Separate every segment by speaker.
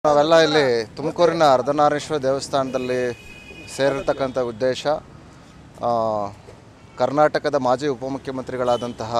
Speaker 1: ನಾವೆಲ್ಲ ಇಲ್ಲಿ ತುಮಕೂರಿನ ಅರ್ಧನಾರೀಶ್ವರ ದೇವಸ್ಥಾನದಲ್ಲಿ ಸೇರಿರ್ತಕ್ಕಂಥ ಉದ್ದೇಶ ಆ, ಕರ್ನಾಟಕದ ಮಾಜಿ ಉಪಮುಖ್ಯಮಂತ್ರಿಗಳಾದಂತಹ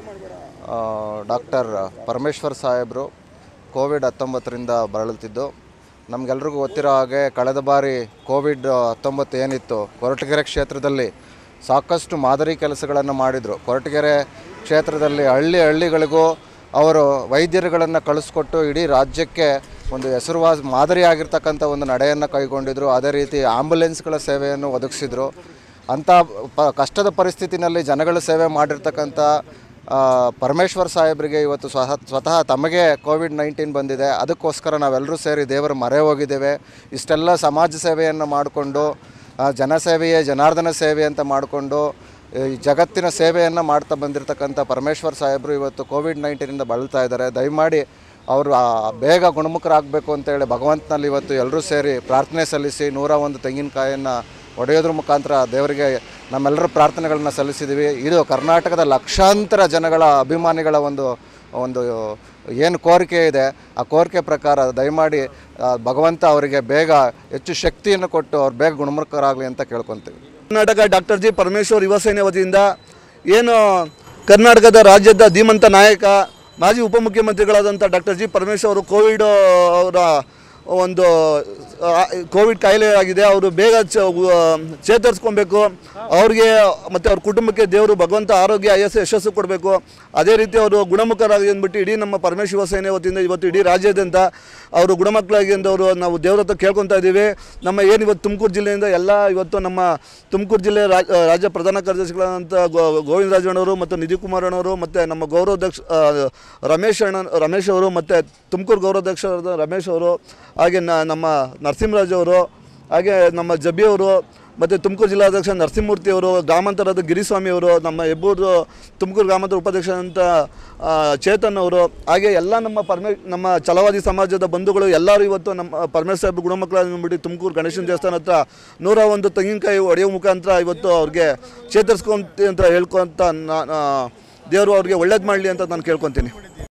Speaker 1: ಡಾಕ್ಟರ್ ಪರಮೇಶ್ವರ್ ಸಾಹೇಬರು ಕೋವಿಡ್ ಹತ್ತೊಂಬತ್ತರಿಂದ ಬಳಲುತ್ತಿದ್ದು ನಮಗೆಲ್ರಿಗೂ ಗೊತ್ತಿರೋ ಹಾಗೆ ಕಳೆದ ಬಾರಿ ಕೋವಿಡ್ ಹತ್ತೊಂಬತ್ತು ಏನಿತ್ತು ಕೊರಟಗೆರೆ ಕ್ಷೇತ್ರದಲ್ಲಿ ಸಾಕಷ್ಟು ಮಾದರಿ ಕೆಲಸಗಳನ್ನು ಮಾಡಿದರು ಕೊರಟಗೆರೆ ಕ್ಷೇತ್ರದಲ್ಲಿ ಹಳ್ಳಿ ಹಳ್ಳಿಗಳಿಗೂ ಅವರು ವೈದ್ಯರುಗಳನ್ನು ಕಳಿಸ್ಕೊಟ್ಟು ಇಡೀ ರಾಜ್ಯಕ್ಕೆ ಒಂದು ಹೆಸರುವಾಸ ಮಾದರಿಯಾಗಿರ್ತಕ್ಕಂಥ ಒಂದು ನಡೆಯನ್ನು ಕೈಗೊಂಡಿದ್ರು ಅದೇ ರೀತಿ ಆಂಬುಲೆನ್ಸ್ಗಳ ಸೇವೆಯನ್ನು ಒದಗಿಸಿದ್ರು ಅಂಥ ಪ ಕಷ್ಟದ ಪರಿಸ್ಥಿತಿನಲ್ಲಿ ಜನಗಳ ಸೇವೆ ಮಾಡಿರ್ತಕ್ಕಂಥ ಆ, ಪರಮೇಶ್ವರ್ ಸಾಹೇಬರಿಗೆ ಇವತ್ತು ಸ್ವಹ ಸ್ವತಃ ತಮಗೆ ಕೋವಿಡ್ ನೈನ್ಟೀನ್ ಬಂದಿದೆ ಅದಕ್ಕೋಸ್ಕರ ನಾವೆಲ್ಲರೂ ಸೇರಿ ದೇವರ ಮೊರೆ ಹೋಗಿದ್ದೇವೆ ಇಷ್ಟೆಲ್ಲ ಸಮಾಜ ಸೇವೆಯನ್ನು ಮಾಡಿಕೊಂಡು ಜನಸೇವೆಯೇ ಜನಾರ್ದನ ಸೇವೆ ಅಂತ ಮಾಡಿಕೊಂಡು ಈ ಜಗತ್ತಿನ ಸೇವೆಯನ್ನು ಮಾಡ್ತಾ ಬಂದಿರತಕ್ಕಂಥ ಪರಮೇಶ್ವರ್ ಸಾಹೇಬರು ಇವತ್ತು ಕೋವಿಡ್ ನೈನ್ಟೀನಿಂದ ಬಳಲ್ತಾ ಇದ್ದಾರೆ ದಯಮಾಡಿ ಅವರು ಆ, ಬೇಗ ಗುಣಮುಖರಾಗಬೇಕು ಅಂತೇಳಿ ಭಗವಂತನಲ್ಲಿ ಇವತ್ತು ಎಲ್ಲರೂ ಸೇರಿ ಪ್ರಾರ್ಥನೆ ಸಲ್ಲಿಸಿ ನೂರ ಒಂದು ತೆಂಗಿನಕಾಯಿಯನ್ನು ಒಡೆಯೋದ್ರ ಮುಖಾಂತರ ದೇವರಿಗೆ ನಮ್ಮೆಲ್ಲರ ಪ್ರಾರ್ಥನೆಗಳನ್ನ ಸಲ್ಲಿಸಿದ್ದೀವಿ ಇದು ಕರ್ನಾಟಕದ ಲಕ್ಷಾಂತರ ಜನಗಳ ಅಭಿಮಾನಿಗಳ ಒಂದು ಒಂದು ಏನು ಕೋರಿಕೆ ಇದೆ ಆ ಕೋರಿಕೆ ಪ್ರಕಾರ ದಯಮಾಡಿ ಆ, ಭಗವಂತ ಅವರಿಗೆ ಬೇಗ ಹೆಚ್ಚು ಶಕ್ತಿಯನ್ನು ಕೊಟ್ಟು ಅವ್ರು ಬೇಗ ಗುಣಮುಖರಾಗಲಿ ಅಂತ ಕೇಳ್ಕೊತೀವಿ
Speaker 2: ಕರ್ನಾಟಕ ಡಾಕ್ಟರ್ ಜಿ ಪರಮೇಶ್ವರ್ ಯುವ ಸೇನೆ ವತಿಯಿಂದ ಏನು ಕರ್ನಾಟಕದ ರಾಜ್ಯದ ಧೀಮಂತ ನಾಯಕ ಮಾಜಿ ಉಪಮುಖ್ಯಮಂತ್ರಿಗಳಾದಂಥ ಡಾಕ್ಟರ್ ಜಿ ಪರಮೇಶ್ವರ್ ಅವರು ಕೋವಿಡ್ ಅವರ ಒಂದು ಆ, ಕೋವಿಡ್ ಕಾಯಿಲೆ ಆಗಿದೆ ಅವರು ಬೇಗ ಚ- ಉ- ಚೇತರಿಸ್ಕೊಬೇಕು ಅವ್ರಿಗೆ ಮತ್ತು ಅವ್ರ ಕುಟುಂಬಕ್ಕೆ ದೇವರು ಭಗವಂತ ಆರೋಗ್ಯ ಆಯಸ್ಸು ಯಶಸ್ಸು ಕೊಡಬೇಕು ಅದೇ ರೀತಿ ಅವರು ಗುಣಮುಖರಾಗಿ ಅಂದ್ಬಿಟ್ಟು ಇಡೀ ನಮ್ಮ ಪರಮೇಶ್ವರ ಯುವ ಸೇನೆ ವತಿಯಿಂದ ಇವತ್ತು ಇಡೀ ರಾಜ್ಯಾದ್ಯಂತ ಅವರು ಗುಣಮಕ್ಕಳಾಗಿ ಅಂದವರು ನಾವು ದೇವ್ರ ಹತ್ರ ಕೇಳ್ಕೊತಾ ಇದ್ದೀವಿ ನಮ್ಮ ಏನು ಇವತ್ತು ತುಮಕೂರು ಜಿಲ್ಲೆಯಿಂದ ಎಲ್ಲ ಇವತ್ತು ನಮ್ಮ ತುಮಕೂರು ಜಿಲ್ಲೆ ರಾಜ್- ಆ, ರಾಜ್ಯ ಪ್ರಧಾನ ಕಾರ್ಯದರ್ಶಿಗಳಾದಂಥ ಗೋ ಗೋವಿಂದ ರಾಜಣ್ಣವರು ಮತ್ತು ನಿಧಿ ಕುಮಾರ್ ಅಣ್ಣವರು ಮತ್ತು ನಮ್ಮ ಗೌರವಾಧ್ಯಕ್ಷ ಆ, ರಮೇಶ್ ಅಣ್ಣ ರಮೇಶ್ ಅವರು ಮತ್ತು ತುಮಕೂರು ಗೌರವಾಧ್ಯಕ್ಷರಾದ ರಮೇಶ್ ಅವರು ಹಾಗೆ ನ- ನಮ್ಮ ನರಸಿಂಹರಾಜ್ ಅವರು ಹಾಗೆ ನಮ್ಮ ಜಬಿ ಅವರು ಮತ್ತು ತುಮಕೂರು ಜಿಲ್ಲಾಧ್ಯಕ್ಷ ನರಸಿಂಹಮೂರ್ತಿ ಅವರು ಗ್ರಾಮಾಂತರದ ಗಿರಿಸ್ವಾಮಿ ಅವರು ನಮ್ಮ ಹೆಬ್ಬೂರು ತುಮಕೂರು ಗ್ರಾಮಾಂತರ ಉಪಾಧ್ಯಕ್ಷರಾದಂಥ ಆ, ಚೇತನ್ ಅವರು ಹಾಗೆ ಎಲ್ಲ ನಮ್ಮ ಪರಮೇ ನಮ್ಮ ಛಲವಾದಿ ಸಮಾಜದ ಬಂಧುಗಳು ಎಲ್ಲರೂ ಇವತ್ತು ನಮ್ಮ ಪರಮೇಶ್ವರ ಸಾಹೇಬ್ರು ಗುಣಮಕ್ಕಳನ್ನು ಬಿಟ್ಟು ತುಮಕೂರು ಗಣೇಶನ ದೇವಸ್ಥಾನ ಹತ್ರ ನೂರ ಒಂದು ತೆಂಗಿನಕಾಯಿ ಹೊಡೆಯೋ ಮುಖಾಂತರ ಇವತ್ತು ಅವ್ರಿಗೆ ಚೇತರಿಸ್ಕೊಂತ ಅಂತ ಹೇಳ್ಕೊಂತ ನಾನು ದೇವರು ಅವ್ರಿಗೆ ಒಳ್ಳೇದು ಮಾಡಲಿ ಅಂತ ನಾನು ಕೇಳ್ಕೊತೀನಿ